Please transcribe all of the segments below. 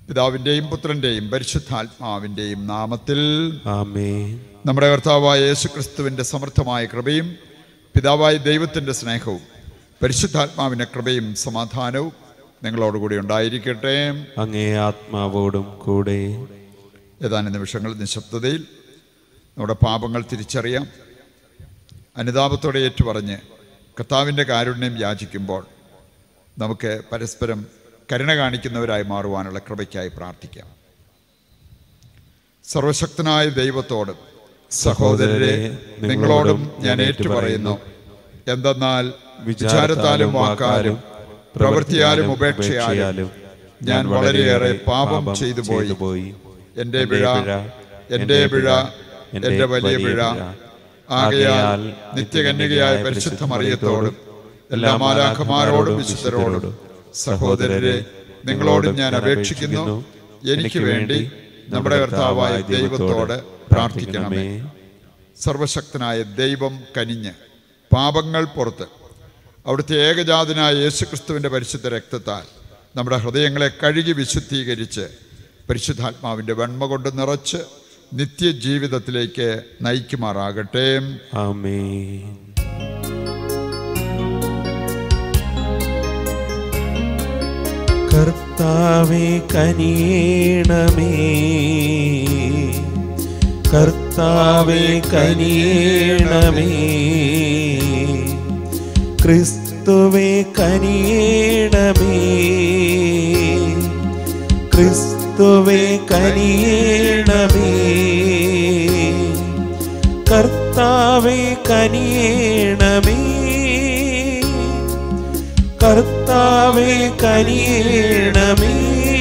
പിതാവിൻ്റെയും പുത്രൻ്റെയും പരിശുദ്ധാത്മാവിൻ്റെയും നാമത്തിൽ ആമേൻ നമ്മുടെ കർത്താവായ യേശുക്രിസ്തുവിൻ്റെ സമർത്ഥമായ കൃപയും പിതാവായ ദൈവത്തിൻ്റെ സ്നേഹവും പരിശുദ്ധാത്മാവിൻ്റെ കൃപയും സമാധാനവും നിങ്ങളോടുകൂടി ഉണ്ടായിരിക്കട്ടെ അങ്ങേ ആത്മാവോടും കൂടെ ഏതാനും നിമിഷങ്ങൾ നിശബ്ദതയിൽ നമ്മുടെ പാപങ്ങൾ തിരിച്ചറിയാം അനുതാപത്തോടെ ഏറ്റുപറഞ്ഞ് കർത്താവിൻ്റെ കാരുണ്യം യാചിക്കുമ്പോൾ നമുക്ക് പരസ്പരം കരുണ കാണിക്കുന്നവരായി മാറുവാനുള്ള കൃപയ്ക്കായി പ്രാർത്ഥിക്കാം സർവശക്തനായ ദൈവത്തോടും സഹോദരരെ നിങ്ങളോടും ഞാൻ ഏറ്റുപറയുന്നു എന്തെന്നാൽ വിചാരത്താലും വാക്കാലും പ്രവൃത്തിയാലും ഉപേക്ഷയാലും ഞാൻ വളരെയേറെ പാപം ചെയ്തു പോയി എൻ്റെ പിഴ എൻ്റെ പിഴ എൻ്റെ വലിയ പിഴ ആകയാൽ നിത്യകന്യകയായ പരിശുദ്ധ മറിയത്തോടും എല്ലാ മാലാഖമാരോടും വിശുദ്ധരോടും സഹോദരരെ നിങ്ങളോടും ഞാൻ അപേക്ഷിക്കുന്നു എനിക്ക് വേണ്ടി നമ്മുടെ കർത്താവായ ദൈവത്തോട് പ്രാർത്ഥിക്കണമേ സർവശക്തനായ ദൈവം കനിഞ്ഞ് പാപങ്ങൾ പുറത്ത് അവിടുത്തെ ഏകജാതനായ യേശുക്രിസ്തുവിൻ്റെ പരിശുദ്ധ രക്തത്താൽ നമ്മുടെ ഹൃദയങ്ങളെ കഴുകി വിശുദ്ധീകരിച്ച് പരിശുദ്ധാത്മാവിൻ്റെ വെണ്മ കൊണ്ട് നിറച്ച് നിത്യജീവിതത്തിലേക്ക് നയിക്കുമാറാകട്ടെ ആമേൻ കർത്താവെ കനിയണമേ കർത്താവെ കനിയണമേ ക്രിസ്തുവെ കനിയണമേ ക്രിസ്തുവെ കനിയണമേ കർത്താവെ കനിയണമേ കർത്താവെ കനിയണമേ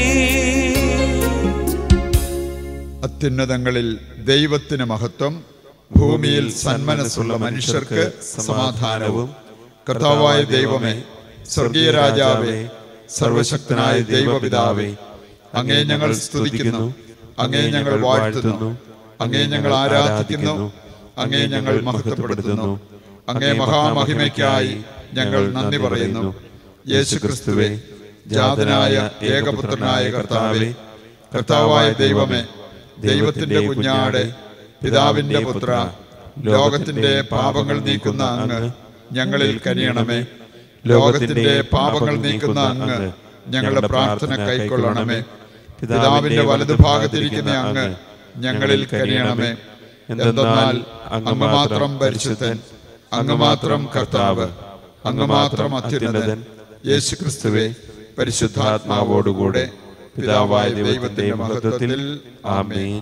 അത്യുന്നതങ്ങളിൽ ദൈവത്തിന് മഹത്വം ഭൂമിയിൽ സന്മനസ്സുള്ള മനുഷ്യർക്ക് സമാധാനവും കർത്താവായ ദൈവമേ സ്വർഗീയ രാജാവേ സർവശക്തനായ ദൈവപിതാവേ അങ്ങേ ഞങ്ങൾ സ്തുതിക്കുന്നു അങ്ങേ ഞങ്ങൾ വാഴ്ത്തുന്നു അങ്ങേ ഞങ്ങൾ ആരാധിക്കുന്നു അങ്ങേ ഞങ്ങൾ മഹത്വപ്പെടുത്തുന്നു അങ്ങേ മഹാമഹിമയ്ക്കായി ഞങ്ങൾ നന്ദി പറയുന്നു യേശു ക്രിസ്തുവേ ജാതനായ ഏകപുത്രനായ കർത്താവേ കർത്താവായ ദൈവമേ ദൈവത്തിന്റെ കുഞ്ഞാട് പിതാവിന്റെ പുത്ര ലോകത്തിന്റെ പാപങ്ങൾ നീക്കുന്ന അങ്ങ് ഞങ്ങളിൽ കനിയണമേ ലോകത്തിന്റെ പാപങ്ങൾ നീക്കുന്ന അങ്ങ് ഞങ്ങളുടെ പ്രാർത്ഥന കൈക്കൊള്ളണമേ പിതാവിന്റെ വലതുഭാഗത്തിരിക്കുന്ന അങ്ങ് ഞങ്ങളിൽ കനിയണമേ എന്തെന്നാൽ അങ്ങ് മാത്രം പരിശുദ്ധൻ അങ്ങ് മാത്രം കർത്താവ് അങ്ങ് മാത്രം അത്യുന്നതൻ യേശു ക്രിസ്തുവെ പരിശുദ്ധാത്മാവോടുകൂടെ പിതാവായ ദൈവത്തിന്റെ മഹത്വത്തിൽ ആമേൻ ആമേൻ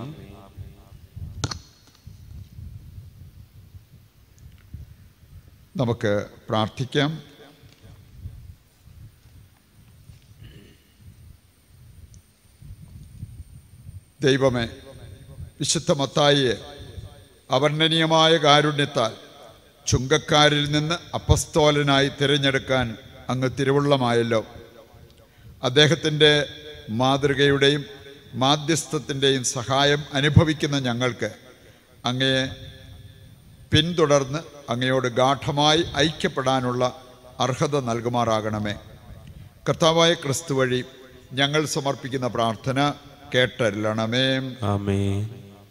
നമുക്ക് പ്രാർത്ഥിക്കാം ദൈവമേ വിശുദ്ധ മത്തായിയെ അവർണ്ണനീയമായ കാരുണ്യത്താൽ ചുങ്കക്കാരിൽ നിന്ന് അപ്പസ്തോലനായി തിരഞ്ഞെടുക്കാൻ അങ്ങ് തിരുവുള്ളമായല്ലോ അദ്ദേഹത്തിൻ്റെ മാതൃകയുടെയും മാധ്യസ്ഥത്തിൻ്റെയും സഹായം അനുഭവിക്കുന്ന ഞങ്ങൾക്ക് അങ്ങയെ പിന്തുടർന്ന് അങ്ങയോട് ഗാഠമായി ഐക്യപ്പെടാനുള്ള അർഹത നൽകുമാറാകണമേ കർത്താവായ ക്രിസ്തു വഴി ഞങ്ങൾ സമർപ്പിക്കുന്ന പ്രാർത്ഥന കേട്ടരുളണമേ ആമേൻ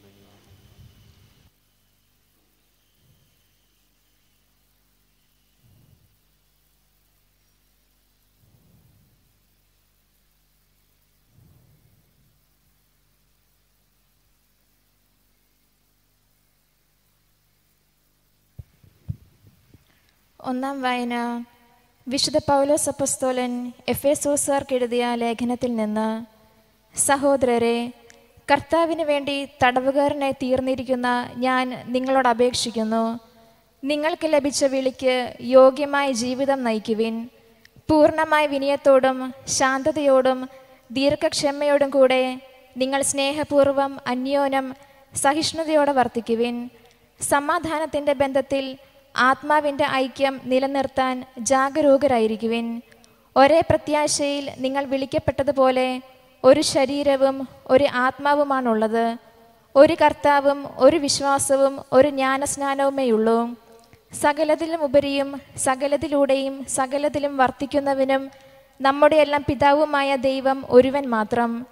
ഒന്നാം വായന വിശുദ്ധ പൗലോസ് അപ്പസ്തോലൻ എഫ് എസോസാർക്ക് എഴുതിയ ലേഖനത്തിൽ നിന്ന് സഹോദരരെ കർത്താവിന് വേണ്ടി തടവുകാരനായി തീർന്നിരിക്കുന്ന ഞാൻ നിങ്ങളോട് അപേക്ഷിക്കുന്നു നിങ്ങൾക്ക് ലഭിച്ച വിളിക്ക് യോഗ്യമായ ജീവിതം നയിക്കുവിൻ പൂർണ്ണമായ വിനയത്തോടും ശാന്തതയോടും ദീർഘക്ഷമയോടും കൂടെ നിങ്ങൾ സ്നേഹപൂർവ്വം അന്യോന്യം സഹിഷ്ണുതയോടെ വർത്തിക്കുവിൻ സമാധാനത്തിൻ്റെ ബന്ധത്തിൽ ആത്മാവിൻ്റെ ഐക്യം നിലനിർത്താൻ ജാഗരൂകരായിരിക്കുവിൻ ഒരേ പ്രത്യാശയിൽ നിങ്ങൾ വിളിക്കപ്പെട്ടതുപോലെ ഒരു ശരീരവും ഒരു ആത്മാവുമാണുള്ളത് ഒരു കർത്താവും ഒരു വിശ്വാസവും ഒരു ജ്ഞാനസ്നാനവുമേയുള്ളൂ സകലതിലും ഉപരിയും സകലതിലൂടെയും സകലതിലും വർത്തിക്കുന്നവനും നമ്മുടെ എല്ലാം പിതാവുമായ ദൈവം ഒരുവൻ മാത്രം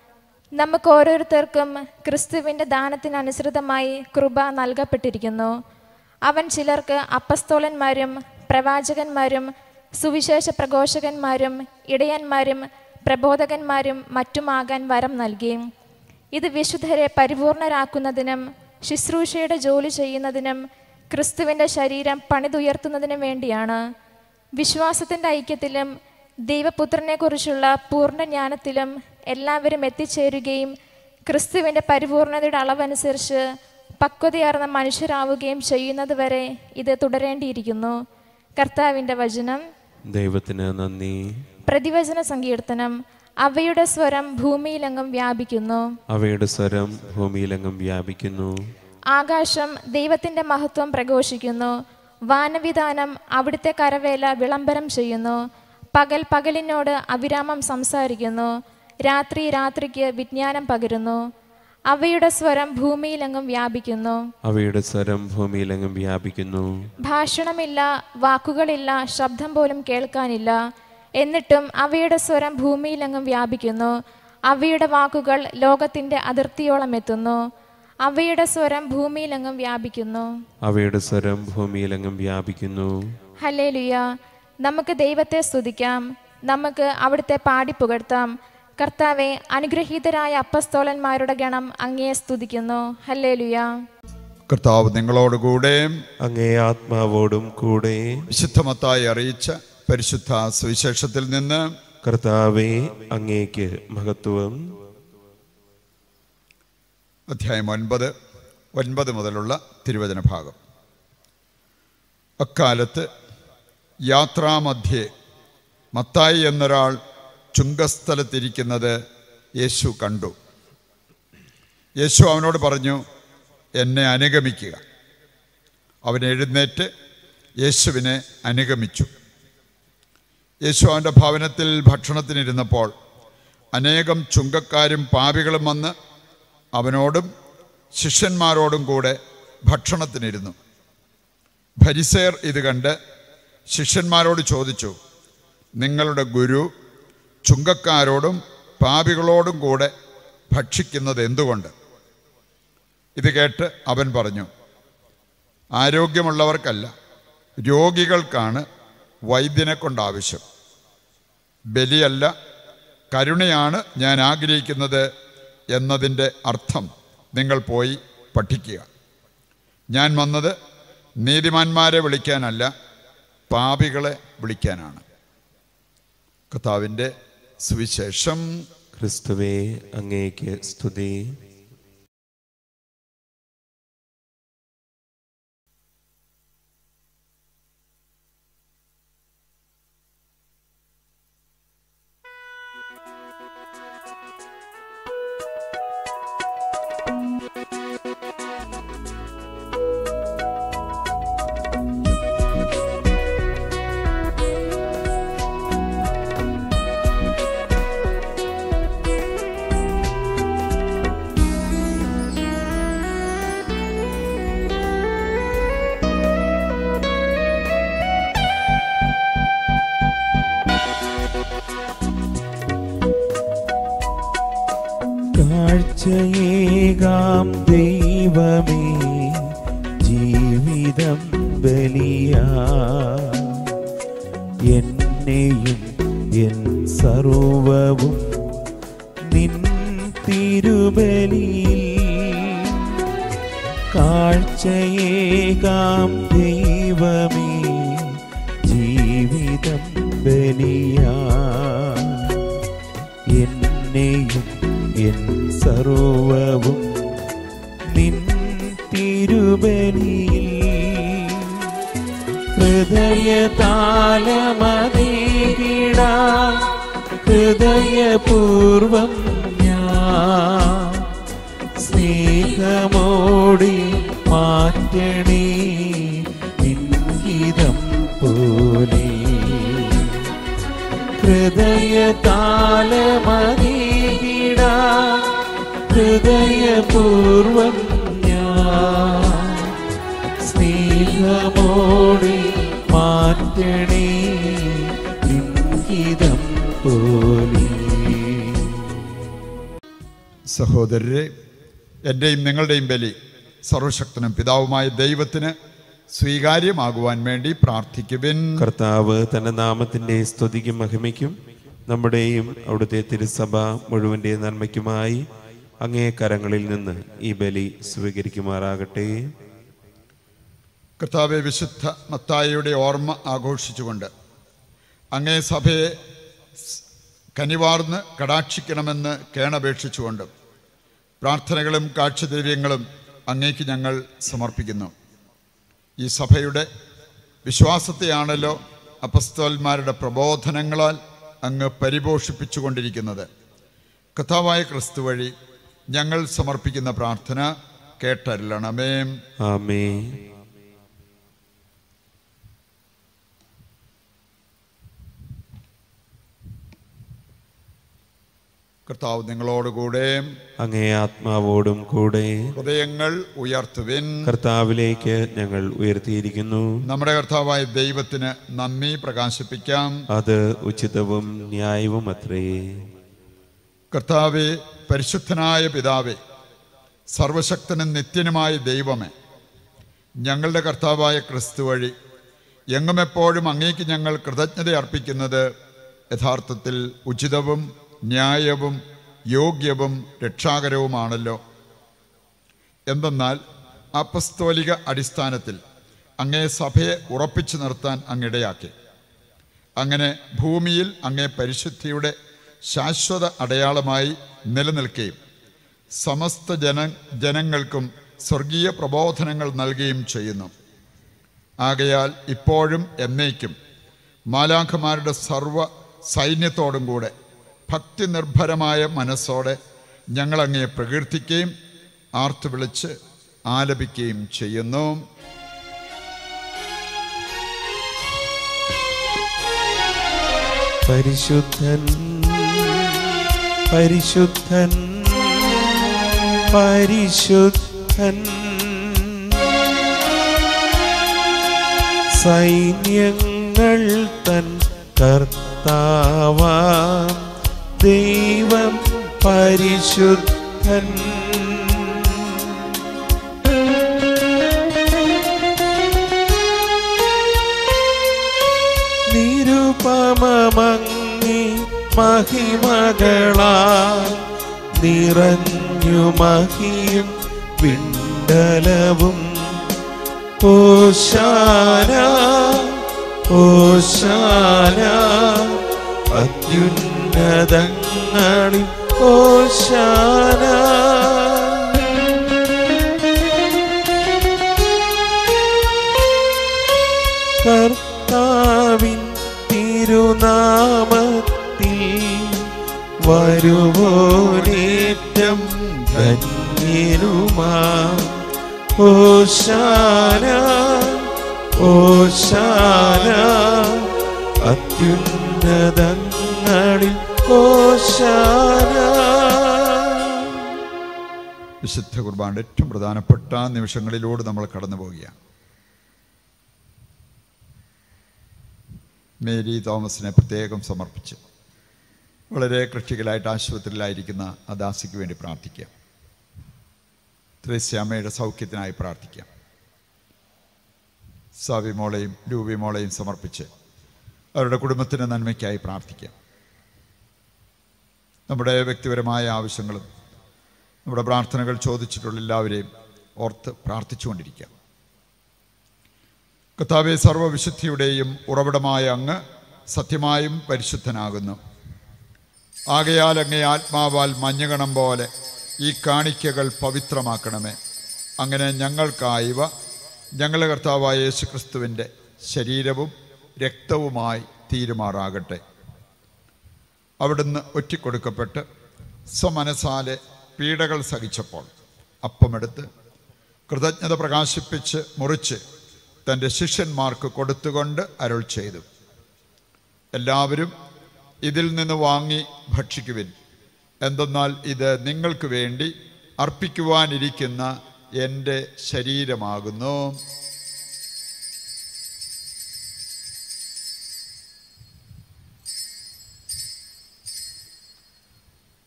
നമുക്ക് ഓരോരുത്തർക്കും ക്രിസ്തുവിൻ്റെ ദാനത്തിനനുസൃതമായി കൃപ നൽകപ്പെട്ടിരിക്കുന്നു അവൻ ചിലർക്ക് അപ്പസ്തോലന്മാരും പ്രവാചകന്മാരും സുവിശേഷ പ്രഘോഷകന്മാരും ഇടയന്മാരും പ്രബോധകന്മാരും മറ്റുമാകാൻ വരം നൽകി ഇത് വിശുദ്ധരെ പരിപൂർണരാക്കുന്നതിനും ശുശ്രൂഷയുടെ ജോലി ചെയ്യുന്നതിനും ക്രിസ്തുവിൻ്റെ ശരീരം പണിതുയർത്തുന്നതിനും വേണ്ടിയാണ് വിശ്വാസത്തിൻ്റെ ഐക്യത്തിലും ദൈവപുത്രനെക്കുറിച്ചുള്ള പൂർണ്ണ ജ്ഞാനത്തിലും എല്ലാവരും എത്തിച്ചേരുകയും ക്രിസ്തുവിൻ്റെ പരിപൂർണതയുടെ അളവനുസരിച്ച് പക്വതയാർന്ന മനുഷ്യരാവുകയും ചെയ്യുന്നതുവരെ ഇത് തുടരേണ്ടിയിരിക്കുന്നു കർത്താവിൻ്റെ വചനം ദൈവത്തിന് നന്ദി പ്രതിവചന സങ്കീർത്തനം അവയുടെ സ്വരം ഭൂമിയിലെങ്ങും വ്യാപിക്കുന്നു അവയുടെ സ്വരം ഭൂമിയിലെങ്ങും വ്യാപിക്കുന്നു ആകാശം ദൈവത്തിൻ്റെ മഹത്വം പ്രഘോഷിക്കുന്നു വാനവിധാനം അവിടുത്തെ കരവേല വിളംബരം ചെയ്യുന്നു പകൽ പകലിനോട് അവിരാമം സംസാരിക്കുന്നു രാത്രി രാത്രിക്ക് വിജ്ഞാനം പകരുന്നു അവയുടെ സ്വരം ഭൂമിയിലെങ്ങും വ്യാപിക്കുന്നു അവയുടെ സ്വരം ഭൂമിയിലെങ്ങും വ്യാപിക്കുന്നു ഭാഷണമില്ല വാക്കുകളില്ല ശബ്ദം പോലും കേൾക്കാനില്ല എന്നിട്ടും അവയുടെ സ്വരം ഭൂമിയിലെങ്ങും വ്യാപിക്കുന്നു അവയുടെ വാക്കുകൾ ലോകത്തിൻ്റെ അതിർത്തിയോളം എത്തുന്നു അവയുടെ സ്വരം ഭൂമിയിലെങ്ങും വ്യാപിക്കുന്നു അവയുടെ സ്വരം ഭൂമിയിലെങ്ങും വ്യാപിക്കുന്നു ഹല്ലേലുയ നമുക്ക് ദൈവത്തെ സ്തുതിക്കാം നമുക്ക് അവിടുത്തെ പാടി പുകഴ്ത്താം കർത്താവെ അനുഗ്രഹീതരായ അപ്പസ്തോലന്മാരുടെ ഗണം അങ്ങയെ സ്തുതിക്കുന്നു ഹല്ലേലുയ കർത്താവ് നിങ്ങളോടുകൂടെ അങ്ങേ ആത്മാവോടും കൂടെ വിശുദ്ധമത്തായി അറിയിച്ച പരിശുദ്ധ സുവിശേഷത്തിൽ നിന്ന് കർത്താവെ അങ്ങേക്ക് മഹത്വം അധ്യായം ഒൻപത് ഒൻപത് മുതലുള്ള തിരുവചന ഭാഗം അക്കാലത്ത് യാത്രാമധ്യേ മത്തായി എന്നൊരാൾ ചുങ്കസ്ഥലത്തിരിക്കുന്നത് യേശു കണ്ടു യേശു അവനോട് പറഞ്ഞു എന്നെ അനുഗമിക്കുക അവൻ എഴുന്നേറ്റ് യേശുവിനെ അനുഗമിച്ചു യേശു അവൻ്റെ ഭവനത്തിൽ ഭക്ഷണത്തിനിരുന്നപ്പോൾ അനേകം ചുങ്കക്കാരും പാപികളും വന്ന് അവനോടും ശിഷ്യന്മാരോടും കൂടെ ഭക്ഷണത്തിനിരുന്നു ഭരിസേർ ഇത് കണ്ട് ശിഷ്യന്മാരോട് ചോദിച്ചു നിങ്ങളുടെ ഗുരു ചുങ്കക്കാരോടും പാപികളോടും കൂടെ ഭക്ഷിക്കുന്നത് എന്തുകൊണ്ട് ഇത് കേട്ട് അവൻ പറഞ്ഞു ആരോഗ്യമുള്ളവർക്കല്ല രോഗികൾക്കാണ് വൈദ്യനെ കൊണ്ട് ആവശ്യം ബലിയല്ല കരുണയാണ് ഞാൻ ആഗ്രഹിക്കുന്നത് എന്നതിൻ്റെ അർത്ഥം നിങ്ങൾ പോയി പഠിക്കുക ഞാൻ വന്നത് നീതിമാന്മാരെ വിളിക്കാനല്ല പാപികളെ വിളിക്കാനാണ് കർത്താവിൻ്റെ സുവിശേഷം ക്രിസ്തുവേ അങ്ങേക്ക് സ്തുതി കാഴ്ചയേകാം ദൈവമേ ജീവിതം ബലിയാ എന്നെയും എൻ സർവവും നിൻ തിരുബലിയിൽ കാഴ്ചയേകാം ദൈവമേ ജീവിതം ബലിയാ എന്നെയും എൻ സർവവും നിൻ തിരുബലിയിൽ ഹൃദയ താലമതീകിട ഹൃദയപൂർവം ഞാൻ സ്നേഹമോടി മാറ്റണേ നിൻഹിതം പോലെ ഹൃദയ താലമതീകിട ഹൃദയപൂർവം ഞാൻ സ്നേഹമോടി മാറ്റണേ നിൻഹിതം പോലെ സഹോദരരെ എൻ്റെയും നിങ്ങളുടെയും ബലി സർവശക്തനും പിതാവുമായ ദൈവത്തിന് സ്വീകാര്യമാകുവാൻ വേണ്ടി പ്രാർത്ഥിക്കുവിൻ കർത്താവ് തന്റെ നാമത്തിന്റെ സ്തുതിക്കും മഹിമയ്ക്കും നമ്മുടെയും അവിടുത്തെ തിരുസഭ മുഴുവന്റെ നന്മയ്ക്കുമായി അങ്ങേ കരങ്ങളിൽ നിന്ന് ഈ ബലി സ്വീകരിക്കുമാറാകട്ടെ കർത്താവെ വിശുദ്ധ മത്തായിയുടെ ഓർമ്മ ആഘോഷിച്ചുകൊണ്ട് അങ്ങേ സഭയെ സ് കനിവാർന്ന് കടാക്ഷിക്കണമെന്ന് കേണപേക്ഷിച്ചുകൊണ്ട് പ്രാർത്ഥനകളും കാഴ്ചദ്രവ്യങ്ങളും അങ്ങേക്ക് ഞങ്ങൾ സമർപ്പിക്കുന്നു ഈ സഭയുടെ വിശ്വാസത്തെയാണല്ലോ അപസ്തോന്മാരുടെ പ്രബോധനങ്ങളാൽ അങ്ങ് പരിപോഷിപ്പിച്ചുകൊണ്ടിരിക്കുന്നത് കഥാവായ ക്രിസ്തു വഴി ഞങ്ങൾ സമർപ്പിക്കുന്ന പ്രാർത്ഥന കേട്ടരുളണമേ ആമേ കർത്താവ് നിങ്ങളോടുകൂടെ അങ്ങേ ആത്മാവോടും കൂടെ ഹൃദയങ്ങൾ ഉയർത്തുവിൻ കർത്താവിലേക്ക് ഞങ്ങൾ ഉയർത്തിയിരിക്കുന്നു നമ്മുടെ കർത്താവായ ദൈവത്തിന് നന്ദി പ്രകാശിപ്പിക്കാം അത് ഉചിതവും ന്യായവും അത്രേ കർത്താവെ പരിശുദ്ധനായ പിതാവെ സർവശക്തനും നിത്യനുമായ ദൈവമേ ഞങ്ങളുടെ കർത്താവായ ക്രിസ്തു വഴി എങ്ങും എപ്പോഴും അങ്ങേക്ക് ഞങ്ങൾ കൃതജ്ഞത അർപ്പിക്കുന്നത് യഥാർത്ഥത്തിൽ ഉചിതവും ന്യായവും യോഗ്യവും രക്ഷാകരവുമാണല്ലോ എന്തെന്നാൽ അപ്പസ്തോലിക അടിസ്ഥാനത്തിൽ അങ്ങേ സഭയെ ഉറപ്പിച്ചു നിർത്താൻ അങ്ങിടയാക്കി അങ്ങനെ ഭൂമിയിൽ അങ്ങേ പരിശുദ്ധിയുടെ ശാശ്വത അടയാളമായി നിലനിൽക്കുകയും സമസ്ത ജന ജനങ്ങൾക്കും സ്വർഗീയ പ്രബോധനങ്ങൾ നൽകുകയും ചെയ്യുന്നു ആകയാൽ ഇപ്പോഴും എന്നേക്കും മാലാഖമാരുടെ സർവ സൈന്യത്തോടും കൂടെ ഭക്തി നിർഭരമായ മനസ്സോടെ ഞങ്ങളങ്ങയെ പ്രകീർത്തിക്കുകയും ആർത്തു വിളിച്ച് ആലപിക്കുകയും ചെയ്യുന്നു പരിശുദ്ധൻ പരിശുദ്ധൻ പരിശുദ്ധൻ സൈന്യങ്ങൾ തൻ കർത്താവാം ദൈവം പരിശുദ്ധൻ നിരുപമങ്ങി മഹിമകളാൽ നിറഞ്ഞു മഹിയും വിണ്ടലവും ഓശാന ഓശാന അത്യുന്നതങ്ങളിൽ ഓശാന കർത്താവിൻ തിരുനാമത്തിൽ വരുവോനേറ്റം ധന്യരുമാ ഓശാന ഓശാന അത്യുന്നതങ്ങളിൽ ഓശാന വിശുദ്ധ കുർബാനയുടെ ഏറ്റവും പ്രധാനപ്പെട്ട നിമിഷങ്ങളിലൂടെ നമ്മൾ കടന്നു പോവുകയാണ് മേരി തോമസിനെ പ്രത്യേകം സമർപ്പിച്ച് വളരെ ക്രിട്ടിക്കലായിട്ട് ആശുപത്രിയിലായിരിക്കുന്ന ആ ദാസിക്ക് വേണ്ടി പ്രാർത്ഥിക്കാം ത്രേസ്യാമ്മയുടെ സൗഖ്യത്തിനായി പ്രാർത്ഥിക്കാം സാവി മോളെയും രൂപി മോളെയും സമർപ്പിച്ച് അവരുടെ കുടുംബത്തിൻ്റെ നന്മയ്ക്കായി പ്രാർത്ഥിക്കാം നമ്മുടെ വ്യക്തിപരമായ ആവശ്യങ്ങളും നമ്മുടെ പ്രാർത്ഥനകൾ ചോദിച്ചിട്ടുള്ള എല്ലാവരെയും ഓർത്ത് പ്രാർത്ഥിച്ചുകൊണ്ടിരിക്കാം കർത്താവെ സർവവിശുദ്ധിയുടെയും ഉറവിടമായ അങ്ങ് സത്യമായും പരിശുദ്ധനാകുന്നു ആകയാൽ അങ്ങേ ആത്മാവാൽ മഞ്ഞുകണം പോലെ ഈ കാണിക്കകൾ പവിത്രമാക്കണമേ അങ്ങനെ ഞങ്ങൾക്കായവ ഞങ്ങളുടെ കർത്താവായ യേശുക്രിസ്തുവിൻ്റെ ശരീരവും രക്തവുമായി തീരുമാറാകട്ടെ അവിടുന്ന് ഒറ്റിക്കൊടുക്കപ്പെട്ട് സ്വമനസാലെ പീഡകൾ സഹിച്ചപ്പോൾ അപ്പമെടുത്ത് കൃതജ്ഞത പ്രകാശിപ്പിച്ച് മുറിച്ച് തൻ്റെ ശിഷ്യന്മാർക്ക് കൊടുത്തുകൊണ്ട് അരുൾ ചെയ്തു എല്ലാവരും ഇതിൽ നിന്ന് വാങ്ങി ഭക്ഷിക്കുവിൻ എന്തെന്നാൽ ഇത് നിങ്ങൾക്ക് വേണ്ടി അർപ്പിക്കുവാനിരിക്കുന്ന എൻ്റെ ശരീരമാകുന്നു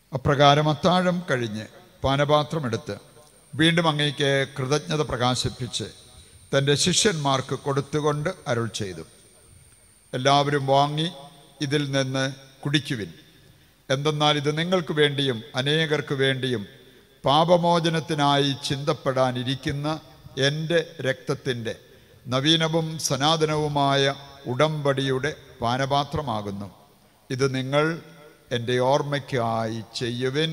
അപ്രകാരം അത്താഴം കഴിഞ്ഞ് പാനപാത്രമെടുത്ത് വീണ്ടും അങ്ങേക്ക് കൃതജ്ഞത പ്രകാശിപ്പിച്ച് തൻ്റെ ശിഷ്യന്മാർക്ക് കൊടുത്തുകൊണ്ട് അരുൾ ചെയ്തു എല്ലാവരും വാങ്ങി ഇതിൽ നിന്ന് കുടിക്കുവിൻ എന്തെന്നാൽ ഇത് നിങ്ങൾക്ക് വേണ്ടിയും അനേകർക്ക് വേണ്ടിയും പാപമോചനത്തിനായി ചിന്തപ്പെടാനിരിക്കുന്ന എൻ്റെ രക്തത്തിൻ്റെ നവീനവും സനാതനവുമായ ഉടമ്പടിയുടെ പാനപാത്രമാകുന്നു ഇത് നിങ്ങൾ എൻ്റെ ഓർമ്മയ്ക്കായി ചെയ്യുവിൻ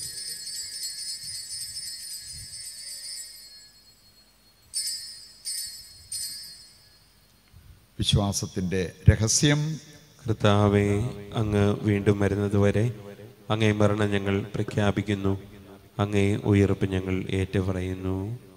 വിശ്വാസത്തിൻ്റെ രഹസ്യം കർത്താവെ അങ്ങ് വീണ്ടും വരുന്നതുവരെ അങ്ങേ മരണം ഞങ്ങൾ പ്രഖ്യാപിക്കുന്നു അങ്ങേ ഉയർപ്പ് ഞങ്ങൾ ഏറ്റുപറയുന്നു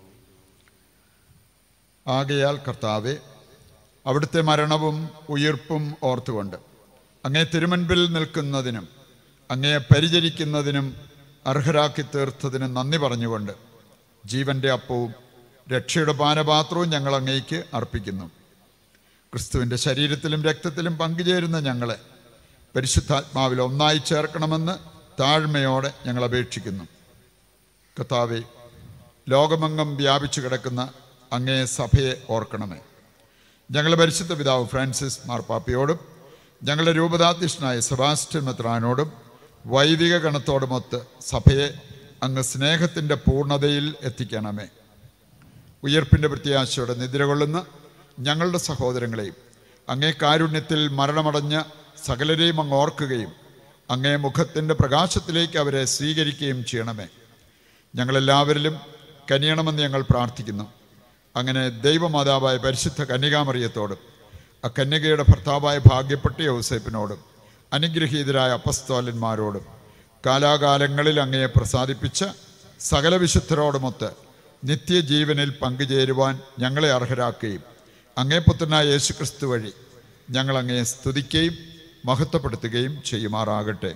ആകയാൽ കർത്താവെ അവിടുത്തെ മരണവും ഉയിർപ്പും ഓർത്തുകൊണ്ട് അങ്ങേ തിരുമുൻപിൽ നിൽക്കുന്നതിനും അങ്ങേ പരിചരിക്കുന്നതിനും അർഹരാക്കി തീർത്തതിനും നന്ദി പറഞ്ഞുകൊണ്ട് ജീവന്റെ അപ്പവും രക്ഷയുടെ പാനപാത്രവും ഞങ്ങൾ അങ്ങേക്ക് അർപ്പിക്കുന്നു ക്രിസ്തുവിൻ്റെ ശരീരത്തിലും രക്തത്തിലും പങ്കുചേരുന്ന ഞങ്ങളെ പരിശുദ്ധാത്മാവിൽ ഒന്നായി ചേർക്കണമെന്ന് താഴ്മയോടെ ഞങ്ങൾ അപേക്ഷിക്കുന്നു കർത്താവെ ലോകമെങ്ങും വ്യാപിച്ചു കിടക്കുന്ന അങ്ങേ സഭയെ ഓർക്കണമേ ഞങ്ങളുടെ പരിശുദ്ധ പിതാവ് ഫ്രാൻസിസ് മാർപ്പാപ്പയോടും ഞങ്ങളുടെ രൂപതാധ്യക്ഷനായ സെബാസ്റ്റ്യൻ മെത്രാനോടും വൈദിക ഗണത്തോടുമൊത്ത് സഭയെ അങ്ങ് സ്നേഹത്തിൻ്റെ പൂർണ്ണതയിൽ എത്തിക്കണമേ ഉയർപ്പിൻ്റെ പ്രത്യാശയോടെ നിദ്ര കൊള്ളുന്ന ഞങ്ങളുടെ സഹോദരങ്ങളെയും അങ്ങേ കാരുണ്യത്തിൽ മരണമടഞ്ഞ സകലരെയും അങ്ങ് ഓർക്കുകയും അങ്ങേ മുഖത്തിൻ്റെ പ്രകാശത്തിലേക്ക് അവരെ സ്വീകരിക്കുകയും ചെയ്യണമേ ഞങ്ങളെല്ലാവരിലും കനിയണമെന്ന് ഞങ്ങൾ പ്രാർത്ഥിക്കുന്നു അങ്ങനെ ദൈവമാതാവായ പരിശുദ്ധ കന്യകാമറിയത്തോടും ആ കന്യകയുടെ ഭർത്താവായ ഭാഗ്യപ്പെട്ട യൗസേപ്പിനോടും അനുഗ്രഹീതരായ അപ്പസ്തോലന്മാരോടും കാലാകാലങ്ങളിൽ അങ്ങയെ പ്രസാദിപ്പിച്ച സകല വിശുദ്ധരോടുമൊത്ത് നിത്യജീവനിൽ പങ്കുചേരുവാൻ ഞങ്ങളെ അർഹരാക്കുകയും അങ്ങേ പുത്രനായ യേശുക്രിസ്തു വഴി ഞങ്ങൾ അങ്ങയെ സ്തുതിക്കുകയും മഹത്വപ്പെടുത്തുകയും ചെയ്യുമാറാകട്ടെ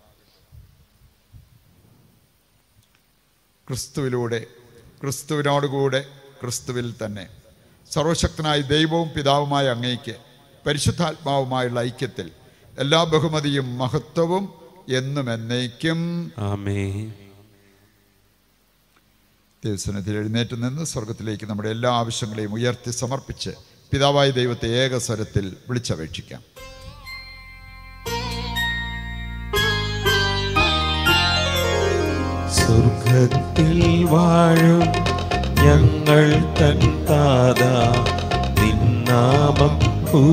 ക്രിസ്തുവിലൂടെ ക്രിസ്തുവിനോടുകൂടെ ക്രിസ്തുവിൽ തന്നെ സർവശക്തനായ ദൈവവും പിതാവുമായ അങ്ങേക്ക് പരിശുദ്ധാത്മാവുമായുള്ള ഐക്യത്തിൽ എല്ലാ ബഹുമതിയും മഹത്വവും എന്നും എന്നേക്കും ആമേ ദൈവസനത്തിൽ എഴുന്നേറ്റ് നിന്ന് സ്വർഗത്തിലേക്ക് നമ്മുടെ എല്ലാ ആവശ്യങ്ങളെയും ഉയർത്തി സമർപ്പിച്ച് പിതാവായ ദൈവത്തെ ഏകസ്വരത്തിൽ വിളിച്ചപേക്ഷിക്കാം സ്വർഗത്തിൽ വാഴും ഞങ്ങൾ തൻ താത നിന്നാമം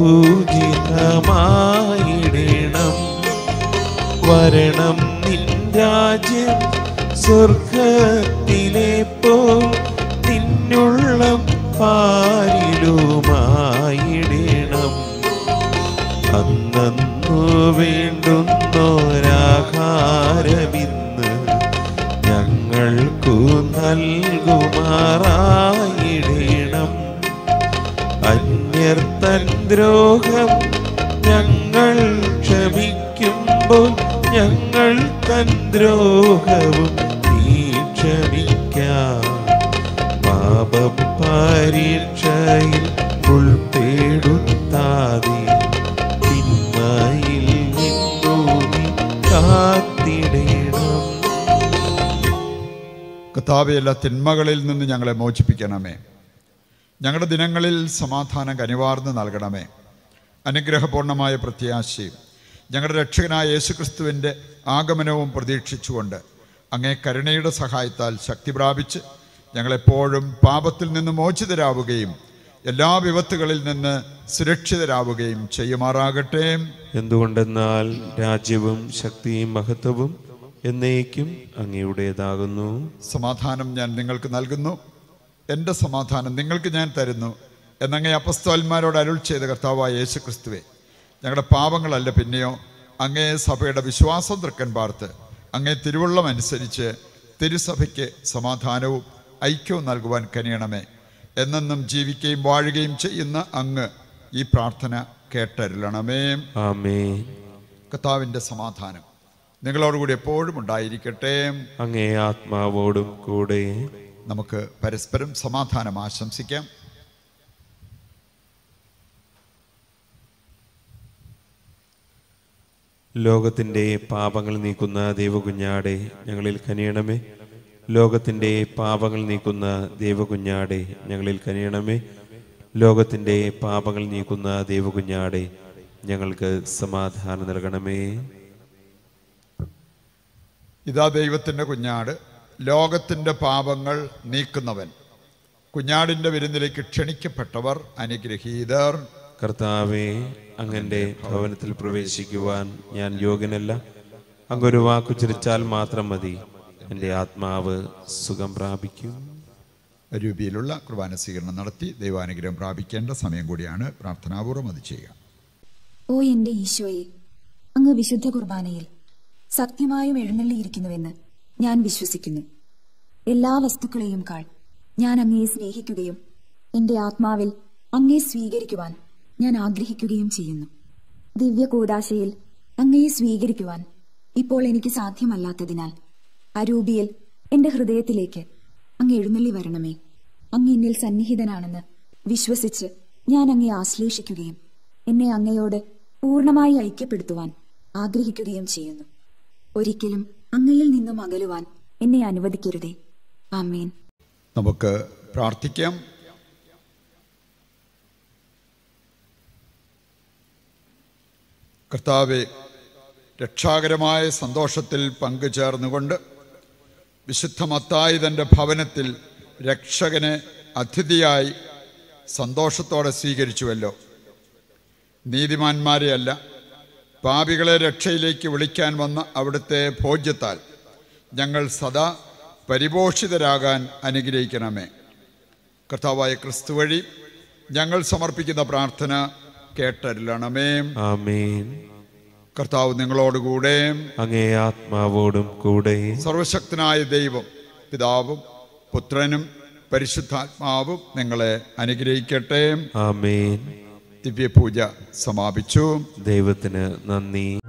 പൂജിതമായിടണം വരണം നിൻ രാജ്യം സ്വർഗത്തിലെ പോ നിന്നുള്ള പാരിലുമായിടണം അന്നു വേണ്ടുന്നോരാഹാരമിന്ന് ഞങ്ങൾക്കു നൽകുമാറായിടണം അന്യർ തൻ ദ്രോഹം ഞങ്ങൾ ക്ഷമിക്കുമ്പോൾ ഞങ്ങൾ തൻ ദ്രോഹവും നീ ക്ഷമിക്കാം പാപപരീക്ഷയിൽ ഉൾപ്പെടുത്താതെ തിന്മയിൽ നിന്നു നീ കാത്തിടണം കർത്താവെ എല്ലാ തിന്മകളിൽ നിന്ന് ഞങ്ങളെ മോചിപ്പിക്കണമേ ഞങ്ങളുടെ ദിനങ്ങളിൽ സമാധാനം കനിവാർന്ന് നൽകണമേ അനുഗ്രഹപൂർണമായ പ്രത്യാശയും ഞങ്ങളുടെ രക്ഷകനായ യേശുക്രിസ്തുവിൻ്റെ ആഗമനവും പ്രതീക്ഷിച്ചുകൊണ്ട് അങ്ങേ കരുണയുടെ സഹായത്താൽ ശക്തി പ്രാപിച്ച് ഞങ്ങളെപ്പോഴും പാപത്തിൽ നിന്ന് മോചിതരാവുകയും എല്ലാ വിപത്തുകളിൽ നിന്ന് സുരക്ഷിതരാവുകയും ചെയ്യുമാറാകട്ടെ എന്തുകൊണ്ടെന്നാൽ രാജ്യവും ശക്തിയും മഹത്വവും എന്നേക്കും അങ്ങയുടേതാകുന്നു സമാധാനം ഞാൻ നിങ്ങൾക്ക് നൽകുന്നു എൻ്റെ സമാധാനം നിങ്ങൾക്ക് ഞാൻ തരുന്നു എന്നങ്ങേ അപ്പസ്തോന്മാരോട് അരുൾ ചെയ്ത കർത്താവായ യേശു ക്രിസ്തുവെ ഞങ്ങളുടെ പാപങ്ങളല്ല പിന്നെയോ അങ്ങേ സഭയുടെ വിശ്വാസം തൃക്കൻ പാർത്ത് അങ്ങേ തിരുവള്ളം അനുസരിച്ച് തിരുസഭയ്ക്ക് സമാധാനവും ഐക്യവും നൽകുവാൻ കനിയണമേ എന്നെന്നും ജീവിക്കുകയും വാഴുകയും ചെയ്യുന്ന അങ്ങ് ഈ പ്രാർത്ഥന കേട്ടരുളണമേ ആമേ കർത്താവിൻ്റെ സമാധാനം നിങ്ങളോടുകൂടി എപ്പോഴും ഉണ്ടായിരിക്കട്ടെ അങ്ങേ ആത്മാവോടും കൂടെ നമുക്ക് പരസ്പരം സമാധാനം ആശംസിക്കാം ലോകത്തിൻ്റെ പാപങ്ങൾ നീക്കുന്ന ദൈവകുഞ്ഞാടെ ഞങ്ങളിൽ കനിയണമേ ലോകത്തിൻ്റെ പാപങ്ങൾ നീക്കുന്ന ദൈവകുഞ്ഞാടെ ഞങ്ങളിൽ കനിയണമേ ലോകത്തിൻ്റെ പാപങ്ങൾ നീക്കുന്ന ദൈവകുഞ്ഞാടെ ഞങ്ങൾക്ക് സമാധാനം നൽകണമേ ഇതാ ദൈവത്തിൻ്റെ കുഞ്ഞാട് ലോകത്തിൻ്റെ പാപങ്ങൾ നീക്കുന്നവൻ കുഞ്ഞാടിൻ്റെ വിരുന്നിലേക്ക് ക്ഷണിക്കപ്പെട്ടവർ അനുഗ്രഹീതർ കർത്താവെ അങ്ങൻ്റെ ഭവനത്തിൽ പ്രവേശിക്കുവാൻ ഞാൻ യോഗ്യനല്ല അങ്ങൊരു വാക്കുചരിച്ചാൽ മാത്രം മതി എൻ്റെ ആത്മാവ് സുഖം പ്രാപിക്കും രൂപയിലുള്ള കുർബാന സ്വീകരണം നടത്തി ദൈവാനുഗ്രഹം പ്രാപിക്കേണ്ട സമയം കൂടിയാണ് പ്രാർത്ഥനാപൂർവ്വം അത് ചെയ്യുക ഓ എന്റെ ഈശോയെ അങ്ങ് വിശുദ്ധ കുർബാനയിൽ സത്യമായും എഴുന്നള്ളിയിരിക്കുന്നുവെന്ന് ഞാൻ വിശ്വസിക്കുന്നു എല്ലാ വസ്തുക്കളെയും കാൾ ഞാൻ അങ്ങയെ സ്നേഹിക്കുകയും എന്റെ ആത്മാവിൽ അങ്ങയെ സ്വീകരിക്കുവാൻ ഞാൻ ആഗ്രഹിക്കുകയും ചെയ്യുന്നു ദിവ്യ കൂടാശയിൽ അങ്ങയെ സ്വീകരിക്കുവാൻ ഇപ്പോൾ എനിക്ക് സാധ്യമല്ലാത്തതിനാൽ അരൂപിയിൽ എന്റെ ഹൃദയത്തിലേക്ക് അങ്ങ് എഴുന്നള്ളി വരണമേ അങ്ങ് എന്നിൽ സന്നിഹിതനാണെന്ന് വിശ്വസിച്ച് ഞാൻ അങ്ങയെ ആശ്ലേഷിക്കുകയും എന്നെ അങ്ങയോട് പൂർണ്ണമായി ഐക്യപ്പെടുത്തുവാൻ ആഗ്രഹിക്കുകയും ചെയ്യുന്നു ഒരിക്കലും അങ്ങയിൽ നിന്നും അകലുവാൻ എന്നെ അനുവദിക്കരുതേ ആമേൻ നമുക്ക് പ്രാർത്ഥിക്കാം കർത്താവെ രക്ഷാകരമായ സന്തോഷത്തിൽ പങ്കുചേർന്നുകൊണ്ട് വിശുദ്ധ മത്തായി തൻ്റെ ഭവനത്തിൽ രക്ഷകനെ അതിഥിയായി സന്തോഷത്തോടെ സ്വീകരിച്ചുവല്ലോ നീതിമാന്മാരെയല്ല പാപികളെ രക്ഷയിലേക്ക് വിളിക്കാൻ വന്ന അവിടുത്തെ ഭോജ്യത്താൽ ഞങ്ങൾ സദാ പരിപോഷിതരാകാൻ അനുഗ്രഹിക്കണമേ കർത്താവായ ക്രിസ്തു വഴി ഞങ്ങൾ സമർപ്പിക്കുന്ന പ്രാർത്ഥന കേട്ടരുളണമേ ആമേൻ കർത്താവ് നിങ്ങളോടുകൂടെ അങ്ങേ ആത്മാവോടും കൂടെ സർവശക്തനായ ദൈവം പിതാവും പുത്രനും പരിശുദ്ധാത്മാവും നിങ്ങളെ അനുഗ്രഹിക്കട്ടെ ആമേൻ ദിവ്യപൂജ സമാപിച്ചു ദൈവത്തിന് നന്ദി